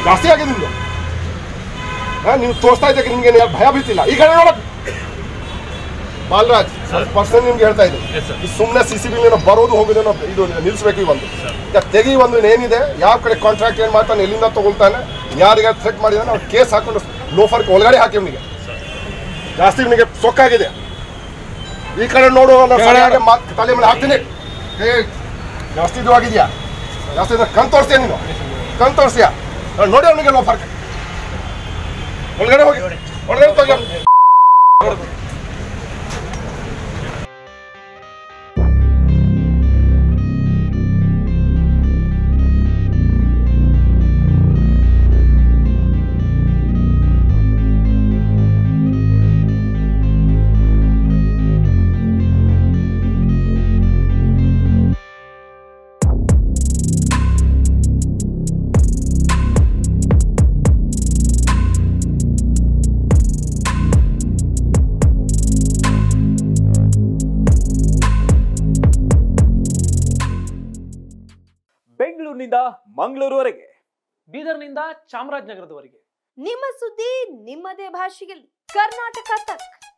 ಜಾಸ್ತಿ ಆಗಿದೆ ನಿಮ್ದು ಹಾ, ನೀವು ತೋರಿಸ್ತಾ ಇದ್ದಕ್ಕೆ ನಿಮ್ಗೆ ಏನು ಭಯ ಬೀಳ್ತಿಲ್ಲ ಈ ಕಡೆ ನೋಡಕ್ ಬಾಲರಾಜ್ ಸ್ವಲ್ಪ ಪರ್ಸನ್ ನಿಮ್ಗೆ ಹೇಳ್ತಾ ಇದ್ದೀನಿ Yes, sir. ಈ ಸುಮ್ಮನೆ ಸಿ ಸಿ ಬಿ ಬರೋದು ಹೋಗೋದೇನೋ ಇದು ನಿಲ್ಲಿಸ್ಬೇಕು ಈ ಒಂದು ಈಗ ತೆಗಿ ಒಂದು ಏನಿದೆ ಯಾವ ಕಡೆ ಕಾಂಟ್ರಾಕ್ಟ್ ಏನು ಮಾಡ್ತಾನೆ ಎಲ್ಲಿಂದ ತಗೊಳ್ತಾನೆ ಯಾರಿಗೆ ಥ್ರೆಟ್ ಮಾಡಿದಾನೆ ಅವ್ರು ಕೇಸ್ ಹಾಕೊಂಡು ಲೋಫರ್ಗೆ ಒಳಗಡೆ ಹಾಕಿ ಅವನಿಗೆ ಜಾಸ್ತಿ ನಿಮಗೆ ಸೊಕ್ಕಾಗಿದೆ ಈ ಕಡೆ ನೋಡು ನಾನು ಸರಿಯಾಗಿ ಮಾತ್ ತಲೆ ಮೇಲೆ ಹಾಕ್ತೀನಿ ಏ ಜಾಸ್ತಿ ಇದು ಆಗಿದ್ಯಾ ಜಾಸ್ತಿ ಇದ್ರೆ ಕಣ್ ತೋರಿಸ್ತೀಯ ನೀನು ಕಣ್ ತೋರಿಸ್ತೀಯ ನಾನ್ ನೋಡಿ ಅವನಿಗೆ ಲೋಫರ್ ಒಳಗಡೆ ಹೋಗಿ ಒಳಗಡೆ ತಗೋ ಬೆಂಗಳೂರಿನಿಂದ ಮಂಗಳೂರುವರೆಗೆ ಬೀದರ್ನಿಂದ ಚಾಮರಾಜನಗರದವರೆಗೆ ನಿಮ್ಮ ಸುದ್ದಿ ನಿಮ್ಮದೇ ಭಾಷೆಯಲ್ಲಿ ಕರ್ನಾಟಕ ತಕ್